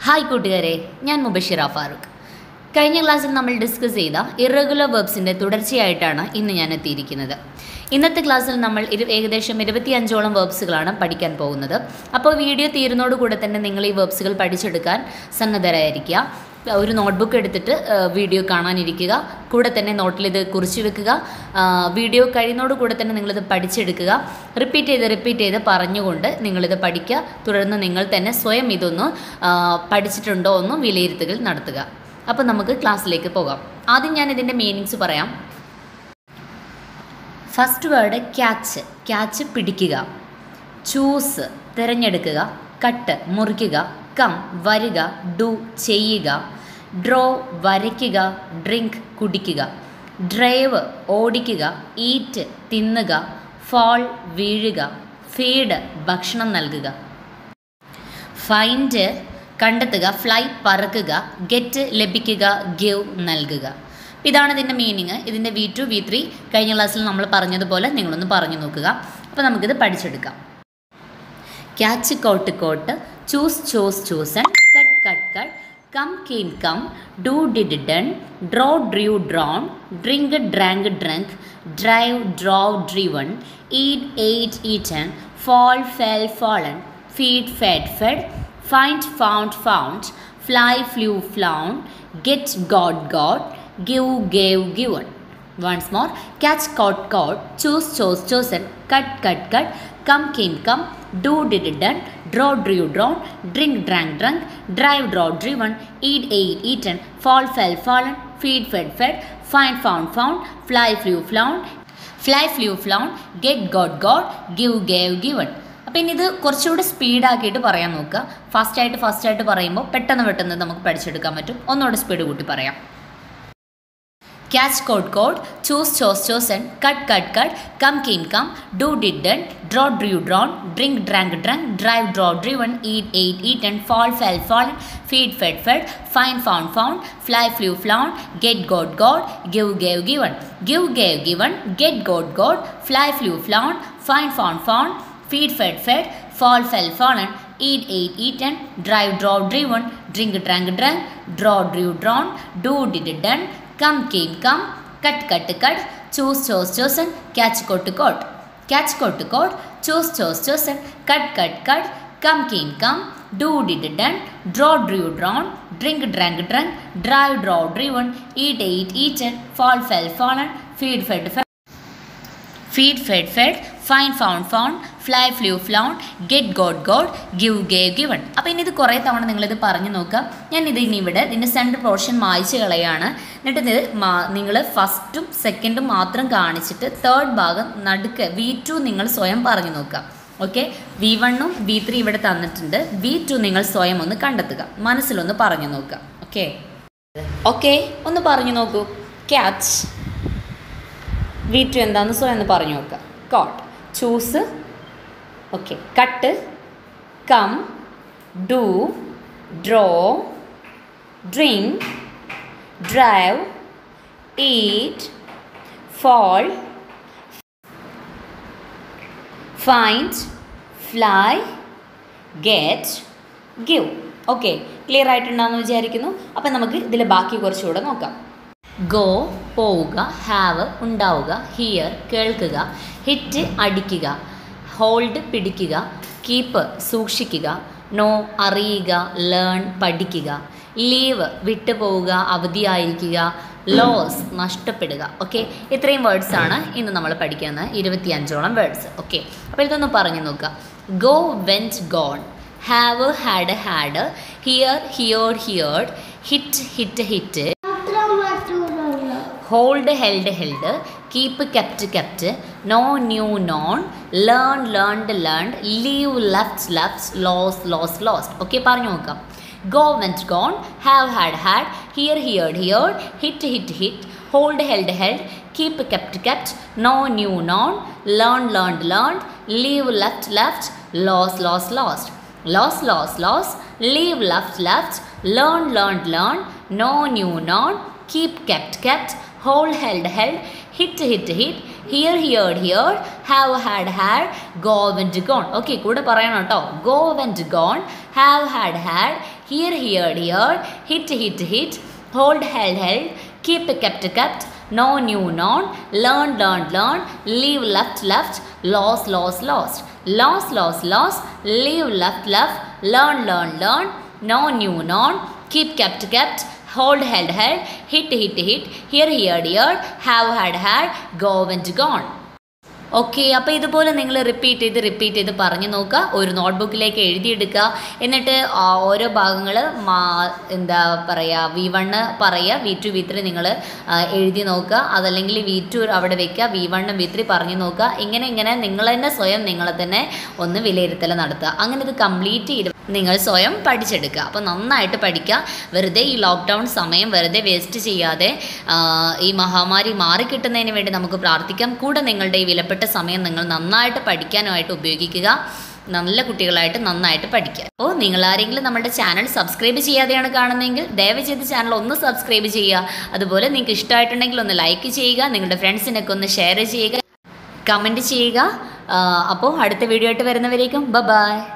hi കൂട്ടുകാരെ ഞാൻ മുബഷിറ ഫാറൂഖ് കഴിഞ്ഞ ക്ലാസ്സിൽ നമ്മൾ ഡിസ്കസ് ചെയ്ത ഇറഗുലർ വെർബ്സിൻ്റെ തുടർച്ചയായിട്ടാണ് ഇന്ന് ഞാൻ എത്തിയിരിക്കുന്നത് ഇന്നത്തെ ക്ലാസ്സിൽ നമ്മൾ ഇരു ഏകദേശം ഇരുപത്തിയഞ്ചോളം വെർബ്സുകളാണ് പഠിക്കാൻ പോകുന്നത് അപ്പോൾ വീഡിയോ തീരുന്നതോടുകൂടെ തന്നെ നിങ്ങൾ ഈ വെർബ്സുകൾ പഠിച്ചെടുക്കാൻ സന്നദ്ധരായിരിക്കുക ഒരു നോട്ട്ബുക്ക് എടുത്തിട്ട് ആ, വീഡിയോ കാണാനിരിക്കുക കൂടെ തന്നെ നോട്ടിൽ ഇത് കുറിച്ച് വെക്കുക ആ, വീഡിയോ കഴിയുന്നതോടുകൂടെ തന്നെ നിങ്ങളിത് പഠിച്ചെടുക്കുക റിപ്പീറ്റ് ചെയ്ത് റിപ്പീറ്റ് ചെയ്ത് പറഞ്ഞുകൊണ്ട് നിങ്ങളിത് പഠിക്കുക തുടർന്ന് നിങ്ങൾ തന്നെ സ്വയം ഇതൊന്ന് ആ, പഠിച്ചിട്ടുണ്ടോ എന്ന് വിലയിരുത്തുകൾ നടത്തുക അപ്പോൾ നമുക്ക് ക്ലാസ്സിലേക്ക് പോകാം ആദ്യം ഞാൻ ഇതിൻ്റെ മീനിങ്സ് പറയാം ഫസ്റ്റ് വേർഡ് ക്യാച്ച് ക്യാച്ച് പിടിക്കുക ചൂസ് തിരഞ്ഞെടുക്കുക കട്ട് മുറിക്കുക കം വരിക ഡു ചെയ്യുക ഡ്രോ വരയ്ക്കുക ഡ്രിങ്ക് കുടിക്കുക ഡ്രൈവ് ഓടിക്കുക ഈറ്റ് തിന്നുക ഫാൾ വീഴുക ഫീഡ് ഭക്ഷണം നൽകുക ഫൈൻഡ് കണ്ടെത്തുക ഫ്ലൈ പറക്കുക ഗെറ്റ് ലഭിക്കുക ഗിവ് നൽകുക ഇതാണ് ഇതിൻ്റെ മീനിങ് ഇതിൻ്റെ വി ടു വി ത്രീ കഴിഞ്ഞ ക്ലാസ്സിൽ നമ്മൾ പറഞ്ഞതുപോലെ നിങ്ങളൊന്ന് പറഞ്ഞു നോക്കുക അപ്പോൾ നമുക്കിത് പഠിച്ചെടുക്കാം catch caught caught choose choose chosen cut cut cut come came come do did done draw drew drawn drink drank drunk drive drove driven eat ate eaten fall fell fallen feed fed fed find found found fly flew flown get got got give gave given once more catch caught caught choose chose chosen cut cut cut come came come do did done draw drew drawn drink drank drunk drive draw driven eat ate eaten fall fell fallen feed fed fed find found found fly flew flown fly flew flown get got got give gave given അപ്പം ഇനി ഇത് കുറച്ചുകൂടി സ്പീഡാക്കിയിട്ട് പറയാൻ നോക്കുക ഫാസ്റ്റായിട്ട് ഫാസ്റ്റായിട്ട് പറയുമ്പോൾ പെട്ടെന്ന് പെട്ടെന്ന് നമുക്ക് പഠിച്ചെടുക്കാൻ പറ്റും ഒന്നുകൂടെ സ്പീഡ് കൂട്ടി പറയാം catch caught caught choose chose chosen cut cut cut come came come do did done draw drew drawn drink drank drunk drive drove driven eat ate eaten fall fell fallen feed fed fed find found found fly flew flown get got got give gave given give gave given get got got fly flew flown find found found feed fed fed fall fell fallen eat ate eaten drive draw driven drink drank drank draw drew drawn do did done come came come cut cut cut choose chose chosen catch caught caught catch caught caught choose chose chosen cut cut cut come came come do did done draw drew drawn drink drank drunk drive draw driven eat ate eaten fall fell fallen feed fed fed feed fed fed find found found fly flew flown get got got give gave given അപ്പോൾ ഇനി ഇത് കുറേ തവണ നിങ്ങളിത് പറഞ്ഞു നോക്കുക ഞാൻ ഇത് ഇനി ഇവിടെ ഇതിൻ്റെ സെൻറ്റർ പോർഷൻ മായ്ച്ച് കളയാണ് എന്നിട്ട് ഇത് നിങ്ങൾ ഫസ്റ്റും സെക്കൻഡും മാത്രം കാണിച്ചിട്ട് തേർഡ് ഭാഗം നടുക്ക് വി ടു നിങ്ങൾ സ്വയം പറഞ്ഞു നോക്കുക ഓക്കെ വി വണ്ണും വി ത്രീ ഇവിടെ തന്നിട്ടുണ്ട് വി ടു നിങ്ങൾ സ്വയം ഒന്ന് കണ്ടെത്തുക മനസ്സിലൊന്ന് പറഞ്ഞു നോക്കുക ഓക്കെ ഓക്കെ ഒന്ന് പറഞ്ഞു നോക്കൂ ക്യാച്ച് വി ടു എന്താണെന്ന് സ്വയം ഒന്ന് പറഞ്ഞു നോക്കുക caught choose okay cut come do draw drink drive eat fall find fly get give okay clear ആയിട്ടുണ്ടാകുമെന്ന് വിചാരിക്കുന്നു അപ്പം നമുക്ക് ഇതിൽ ബാക്കി കുറച്ചുകൂടെ നോക്കാം ഗോ പോവുക ഹാവ് ഉണ്ടാവുക ഹിയർ കേൾക്കുക ഹിറ്റ് അടിക്കുക ഹോൾഡ് പിടിക്കുക കീപ്പ് സൂക്ഷിക്കുക നോ അറിയുക ലേൺ പഠിക്കുക ലീവ് വിട്ടുപോവുക അവധിയായിരിക്കുക ലോസ് നഷ്ടപ്പെടുക ഓക്കെ ഇത്രയും വേർഡ്സ് ആണ് ഇന്ന് നമ്മൾ പഠിക്കുന്നത് ഇരുപത്തിയഞ്ചോളം വേർഡ്സ് ഓക്കെ അപ്പോൾ ഇതൊന്ന് പറഞ്ഞു നോക്കുക go went gone have had had hear heard heard hit hit hit hold held held keep kept kept know knew known learn learned learned leave left left lose lose lost okay പറഞ്ഞു നോക്കാം go went gone have had had hear heard heard hit hit hit hold held held keep kept kept know knew known learn learned learned leave left left lose lose lost loss loss loss leave left left learn learned learn no new known keep kept kept hold held held hit hit hit hear heard heard have had had go went gone okay കൂടെ പറയണം കേട്ടോ go went gone have had had hear heard heard hit hit hit hold held held keep kept kept know knew known learn learn learn leave left left lose lose lost lose lose lose leave left left learn learn learn know knew known keep kept kept hold held held hit hit hit hear heard heard have had had go went gone okay അപ്പോൾ ഇതുപോലെ നിങ്ങൾ repeat ചെയ്ത് repeat ചെയ്ത് പറഞ്ഞു നോക്കുക ഒരു നോട്ട്ബുക്കിലേക്ക് എഴുതിയെടുക്കുക എന്നിട്ട് ആ ഓരോ ഭാഗങ്ങൾ എന്താ പറയുക വി വണ്ണ് പറയുക വി ടു വി ത്രീ നിങ്ങൾ എഴുതി നോക്കുക അതല്ലെങ്കിൽ വി ടു അവിടെ വെക്കുക വി വണ്ണും വി ത്രീ പറഞ്ഞു നോക്കുക ഇങ്ങനെ ഇങ്ങനെ നിങ്ങൾ തന്നെ സ്വയം നിങ്ങളെ തന്നെ ഒന്ന് വിലയിരുത്തൽ നടത്തുക അങ്ങനെ ഇത് കംപ്ലീറ്റ് ചെയ്ത് നിങ്ങൾ സ്വയം പഠിച്ചെടുക്കുക അപ്പോൾ നന്നായിട്ട് പഠിക്കുക വെറുതെ ഈ ലോക്ക്ഡൗൺ സമയം വെറുതെ വേസ്റ്റ് ചെയ്യാതെ ആ, ഈ മഹാമാരി മാറിക്കിട്ടുന്നതിന് വേണ്ടി നമുക്ക് പ്രാർത്ഥിക്കാം കൂടെ നിങ്ങളുടെ ഈ വിലപ്പെട്ട സമയം നിങ്ങൾ നന്നായിട്ട് പഠിക്കാനുമായിട്ട് ഉപയോഗിക്കുക നല്ല കുട്ടികളായിട്ട് നന്നായിട്ട് പഠിക്കുക അപ്പോൾ നിങ്ങൾ ആരെങ്കിലും നമ്മുടെ ചാനൽ സബ്സ്ക്രൈബ് ചെയ്യാതെയാണ് കാണുന്നതെങ്കിൽ ദയവ് ചെയ്ത് ചാനൽ ഒന്ന് സബ്സ്ക്രൈബ് ചെയ്യുക അതുപോലെ നിങ്ങൾക്ക് ഇഷ്ടമായിട്ടുണ്ടെങ്കിൽ ഒന്ന് ലൈക്ക് ചെയ്യുക നിങ്ങളുടെ ഫ്രണ്ട്സിനൊക്കെ ഒന്ന് ഷെയർ ചെയ്യുക കമൻറ്റ് ചെയ്യുക ആ, അപ്പോൾ അടുത്ത വീഡിയോ ആയിട്ട് വരുന്നവരേക്കും ബ ബായ്